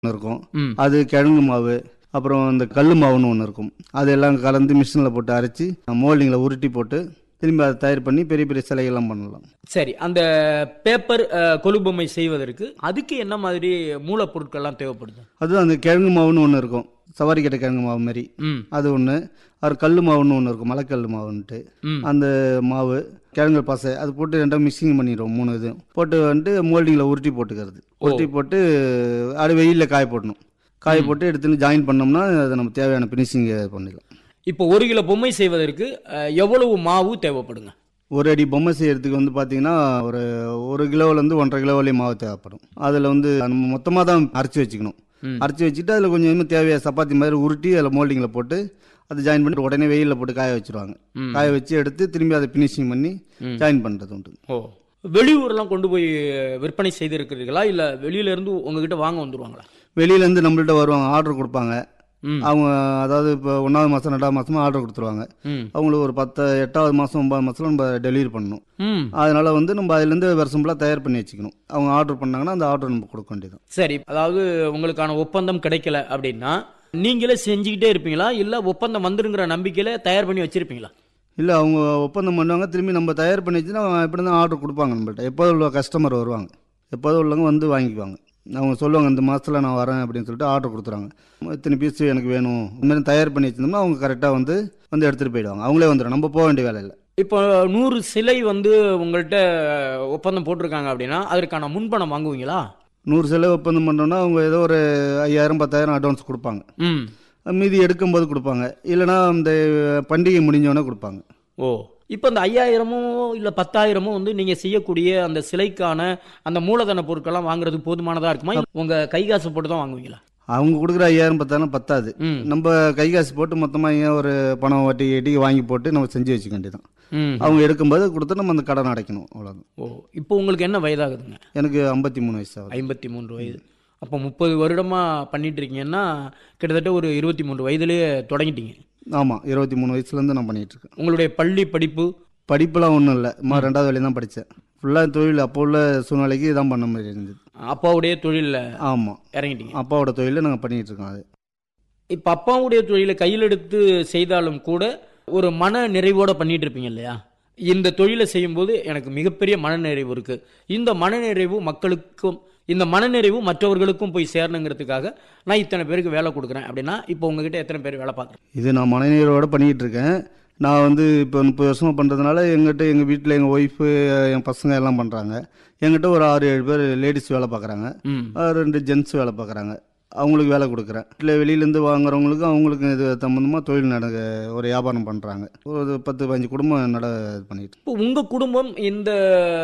ஒன்று இருக்கும் ம் அது கிழங்கு மாவு அப்புறம் இந்த கல் மாவுன்னு ஒன்று இருக்கும் அதெல்லாம் கலந்து மிஷினில் போட்டு அரைச்சி மோல்டிங்கில் உருட்டி போட்டு திரும்பி அதை தயார் பண்ணி பெரிய பெரிய சிலைகள்லாம் பண்ணலாம் சரி அந்த பேப்பர் அஹ், கொலுபொம்மை செய்வதற்கு அதுக்கு என்ன மாதிரி மூலப்பொருட்கள்லாம் தேவைப்படுது அது அந்த கிழங்கு மாவுன்னு ஒன்று இருக்கும் சவாரி கட்டை கிழங்கு மாவு மாதிரி ம் அது ஒன்று அது கல் மாவுன்னு ஒன்று இருக்கும் மலைக்கல் மாவுன்ட்டு ம் அந்த மாவு கிழங்கு பசை அது போட்டு ரெண்டாம் மிக்சிங் பண்ணிடுவோம் மூணு இது போட்டு வந்துட்டு மோல்டிங்கில் உருட்டி போட்டுக்கிறது உருட்டி போட்டு அது வெயிலில் காய போடணும் காய போட்டு எடுத்துன்னு ஜாயின் பண்ணோம்னா அது நம்ம தேவையான ஃபினிஷிங் பண்ணிடலாம் இப்போ ஒரு கிலோ பொம்மை செய்வதற்கு அஹ், எவ்வளவு மாவு தேவைப்படுங்க ஒரு அடி பொம்மை செய்யறதுக்கு வந்து பார்த்தீங்கன்னா ஒரு ஒரு கிலோவிலேருந்து ஒன்றரை கிலோ வரையும் மாவு தேவைப்படும் அதில் வந்து நம்ம மொத்தமாக தான் அரைச்சி வச்சுக்கணும் ம். அரைச்சி வச்சுட்டு அதில் கொஞ்சம் இன்னும் தேவையான சப்பாத்தி மாதிரி உருட்டி அதில் மோல்டிங்கில் போட்டு அதை ஜாயின் பண்ணிட்டு உடனே வெயிலில் போட்டு காய வச்சிருவாங்க ம். காய வச்சு எடுத்து திரும்பி அதை ஃபினிஷிங் பண்ணி ம். ஜாயின் பண்ணுறது உண்டு ஓ வெளியூர்லாம் கொண்டு போய் விற்பனை செய்திருக்கிறீர்களா இல்லை வெளியில இருந்து உங்ககிட்ட வாங்க வந்துருவாங்களா வெளியிலேருந்து நம்மள்ட்ட வருவாங்க ஆர்டர் கொடுப்பாங்க ம் அவங்க அதாவது இப்போ ஒன்றாவது மாதம் ரெண்டாவது மாதமா ஆர்டர் கொடுத்துருவாங்க ம் அவங்களுக்கு ஒரு பத்து எட்டாவது மாதம் ஒன்பது மாதத்தில் நம்ம டெலிவரி பண்ணணும் ம் அதனால வந்து நம்ம அதுலேருந்து வருஷம்புலாக தயார் பண்ணி வச்சுக்கணும் அவங்க ஆர்டர் பண்ணாங்கன்னா அந்த ஆர்டர் நம்ம கொடுக்க வேண்டியது சரி அதாவது உங்களுக்கான ஒப்பந்தம் கிடைக்கல அப்படின்னா நீங்களே செஞ்சுக்கிட்டே இருப்பீங்களா இல்லை ஒப்பந்தம் வந்துருங்கிற நம்பிக்கையில தயார் பண்ணி வச்சிருப்பீங்களா இல்லை அவங்க ஒப்பந்தம் பண்ணுவாங்க திரும்பி நம்ம தயார் பண்ணி வச்சுன்னா எப்படி தான் ஆர்டர் கொடுப்பாங்க நம்மள்ட்ட எப்போதும் உள்ள கஸ்டமர் வருவாங்க எப்போதும் உள்ளவங்க வந்து வாங்கிக்குவாங்க அவங்க சொல்லுவாங்க இந்த மாதத்தில் நான் வரேன் அப்படின்னு சொல்லிட்டு ஆர்டர் கொடுத்துறாங்க இத்தனை பீஸ் எனக்கு வேணும் இந்த மாதிரி தயார் பண்ணி வச்சிருந்தோம்னா அவங்க கரெக்டாக வந்து வந்து எடுத்துகிட்டு போயிடுவாங்க அவங்களே வந்துடும் நம்ம போக வேண்டிய வேலை இல்லை இப்போ நூறு சிலை வந்து உங்கள்கிட்ட ஒப்பந்தம் போட்டிருக்காங்க அப்படின்னா அதற்கான முன்பணம் வாங்குவீங்களா நூறு சிலை ஒப்பந்தம் பண்ணோம்னா அவங்க ஏதோ ஒரு ஐயாயிரம் பத்தாயிரம் அட்வான்ஸ் கொடுப்பாங்க ம் மீதி எடுக்கும்போது கொடுப்பாங்க இல்லைன்னா இந்த பண்டிகை முடிஞ்சோடனே கொடுப்பாங்க ஓ இப்போ இந்த ஐயாயிரமோ இல்லை பத்தாயிரமோ வந்து நீங்கள் செய்யக்கூடிய அந்த சிலைக்கான அந்த மூலதன பொருட்கள்லாம் வாங்குறது போதுமானதாக இருக்குமா இல்ல உங்க கை காசு போட்டு தான் வாங்குவீங்களா அவங்க கொடுக்குற ஐயாயிரம் பத்தாயிரம் பத்தாது ம் நம்ம கை காசு போட்டு மொத்தமாக ஏன் ஒரு பணம் வட்டி கட்டி வாங்கி போட்டு நம்ம செஞ்சு வச்சுக்க வேண்டியதான் ம் அவங்க எடுக்கும்போது கொடுத்து நம்ம அந்த கடன் அடைக்கணும் அவ்வளோதான் ஓ இப்போ உங்களுக்கு என்ன வயதாகுதுங்க எனக்கு ஐம்பத்தி மூணு வயசு ஆகுது ஐம்பத்தி மூன்று வயது அப்போ முப்பது வருடமாக பண்ணிட்டு இருக்கீங்கன்னா கிட்டத்தட்ட ஒரு இருபத்தி மூன்று வயதுலேயே தொடங்கிட்டீங்க ஆமாம் இருபத்தி மூணு வயசுலேருந்து நான் பண்ணிட்டு இருக்கேன் உங்களுடைய பள்ளி படிப்பு படிப்புலாம் ஒன்றும் இல்லை சும்மா ரெண்டாவது வேலையும் தான் படித்தேன் ஃபுல்லாக தொழில் அப்போ உள்ள சூழ்நிலைக்கு இதான் பண்ண மாதிரி இருந்தது அப்பாவுடைய தொழிலில் ஆமாம் இறங்கிட்டீங்க அப்பாவோட தொழிலை நாங்கள் பண்ணிகிட்டு இருக்கோம் அது இப்போ அப்பாவுடைய தொழிலை கையில் எடுத்து செய்தாலும் கூட ஒரு மன நிறைவோட பண்ணிட்டு இருப்பீங்க இல்லையா இந்த தொழிலை செய்யும்போது எனக்கு மிகப்பெரிய மனநிறைவு இருக்கு இந்த மனநிறைவு மக்களுக்கும் இந்த மனநிறைவு மற்றவர்களுக்கும் போய் சேரணுங்கிறதுக்காக நான் இத்தனை பேருக்கு வேலை கொடுக்குறேன் அப்படின்னா இப்போ உங்ககிட்ட எத்தனை பேர் வேலை பார்க்குறேன் இது நான் மனநீரோட பண்ணிகிட்டு இருக்கேன் நான் வந்து இப்போ முப்பது வருஷமாக பண்ணுறதுனால எங்கிட்ட எங்கள் வீட்டில் எங்கள் ஒய்ஃபு என் பசங்க எல்லாம் பண்ணுறாங்க எங்கிட்ட ஒரு ஆறு ஏழு பேர் லேடிஸ் வேலை பார்க்குறாங்க ம் ரெண்டு ஜென்ஸ் வேலை பார்க்குறாங்க அவங்களுக்கு வேலை கொடுக்குறேன் இல்லை வெளியிலேருந்து வாங்குறவங்களுக்கு அவங்களுக்கு இது சம்மந்தமாக தொழில் நட ஒரு வியாபாரம் பண்ணுறாங்க ஒரு பத்து பதினஞ்சு குடும்பம் நட இது பண்ணிட்டு இப்போ உங்க குடும்பம் இந்த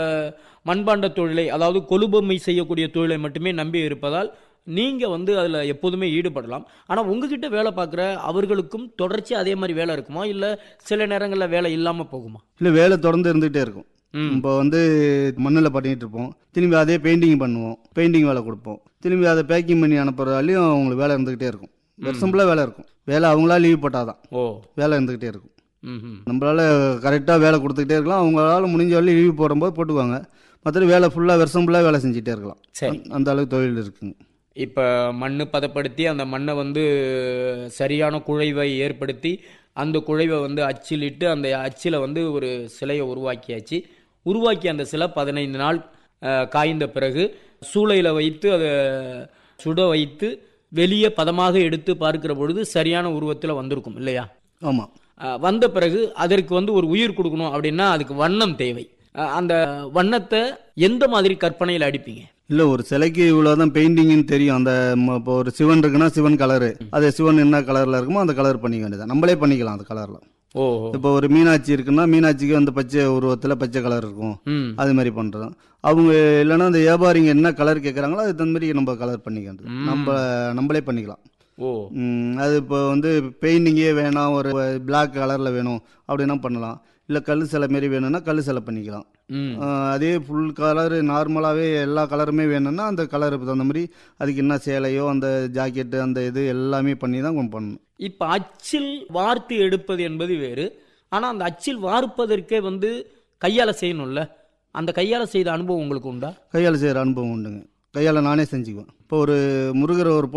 மண்பாண்ட தொழிலை அதாவது கொலுபொம்மை செய்யக்கூடிய தொழிலை மட்டுமே நம்பி இருப்பதால் நீங்க வந்து அதுல எப்போதுமே ஈடுபடலாம் ஆனா உங்ககிட்ட வேலை பார்க்குற அவர்களுக்கும் தொடர்ச்சி அதே மாதிரி வேலை இருக்குமா இல்ல சில நேரங்களில் வேலை இல்லாம போகுமா இல்லை வேலை தொடர்ந்து இருந்துகிட்டே இருக்கும் ம். இப்போ வந்து மண்ணில் பண்ணிட்டு இருப்போம் திரும்பி அதே பெயிண்டிங் பண்ணுவோம் பெயிண்டிங் வேலை கொடுப்போம் திரும்பி அதை பேக்கிங் பண்ணி அனுப்புறதாலையும் அவங்களுக்கு வேலை இருந்துக்கிட்டே இருக்கும் வருஷம் ஃபுல்லாக வேலை இருக்கும் வேலை அவங்களா லீவ் போட்டாதான் ஓ வேலை இருந்துக்கிட்டே இருக்கும் ம் நம்மளால கரெக்டாக வேலை கொடுத்துக்கிட்டே இருக்கலாம் அவங்களால முடிஞ்ச வரையும் லீவ் போடும்போது போட்டுக்குவாங்க மற்றபடி வேலை ஃபுல்லாக வருஷம் ஃபுல்லாக வேலை செஞ்சுட்டே இருக்கலாம் சரி அந்த அளவுக்கு தொழில் இருக்குங்க இப்போ மண் பதப்படுத்தி அந்த மண்ணை வந்து சரியான குழைவை ஏற்படுத்தி அந்த குழைவை வந்து அச்சிலிட்டு அந்த அச்சில் வந்து ஒரு சிலையை உருவாக்கியாச்சு உருவாக்கி அந்த சிலை பதினைந்து நாள் அஹ், காய்ந்த பிறகு சூளையில் வைத்து அதை சுட வைத்து வெளியே பதமாக எடுத்து பார்க்கிற பொழுது சரியான உருவத்தில் வந்திருக்கும் இல்லையா ஆமாம் அஹ், வந்த பிறகு அதற்கு வந்து ஒரு உயிர் கொடுக்கணும் அப்படின்னா அதுக்கு வண்ணம் தேவை அஹ், அந்த வண்ணத்தை எந்த மாதிரி கற்பனையில் அடிப்பீங்க இல்லை ஒரு சிலைக்கு இவ்வளோதான் பெயிண்டிங்னு தெரியும் அந்த ம- இப்போ ஒரு சிவன் இருக்குன்னா சிவன் கலரு அது சிவன் என்ன கலரில் இருக்குமோ அந்த கலர் பண்ணிக்க வேண்டியது நம்மளே பண்ணிக்கலாம் அந்த கலரில் ஓ இப்போ ஒரு மீனாட்சி இருக்குன்னா மீனாட்சிக்கு அந்த பச்சை உருவத்தில் பச்சை கலர் இருக்கும் ம் அது மாதிரி பண்ணுறோம் அவங்க இல்லைன்னா அந்த வியாபாரிங்க என்ன கலர் கேட்குறாங்களோ அது தகுந்த மாதிரி நம்ம கலர் பண்ணிக்கிறது நம்ம நம்மளே பண்ணிக்கலாம் ஓ ம், அது இப்போ வந்து பெயிண்டிங்கே வேணாம் ஒரு Black கலரில் வேணும் அப்படின்னா பண்ணலாம் இல்லை கல் சிலை மாரி வேணும்னா கல் சிலை பண்ணிக்கலாம் ம் ஆஹ் அதே ஃபுல் கலர் நார்மலாகவே எல்லா கலருமே வேணும்னா அந்த கலருக்கு தகுந்த மாதிரி அதுக்கு என்ன சேலையோ அந்த ஜாக்கெட்டு அந்த இது எல்லாமே பண்ணி தான் பண்ணணும் இப்ப அச்சில் வார்த்து எடுப்பது என்பது வேறு ஆனா அந்த அச்சில் வார்ப்பதற்கே வந்து கையால செய்யணும்ல அந்த கையால செய்த அனுபவம் உங்களுக்கு உண்டா கையால் செய்கிற அனுபவம் உண்டுங்க கையால் நானே செஞ்சுக்குவேன் இப்போ ஒரு முருகரை ஒரு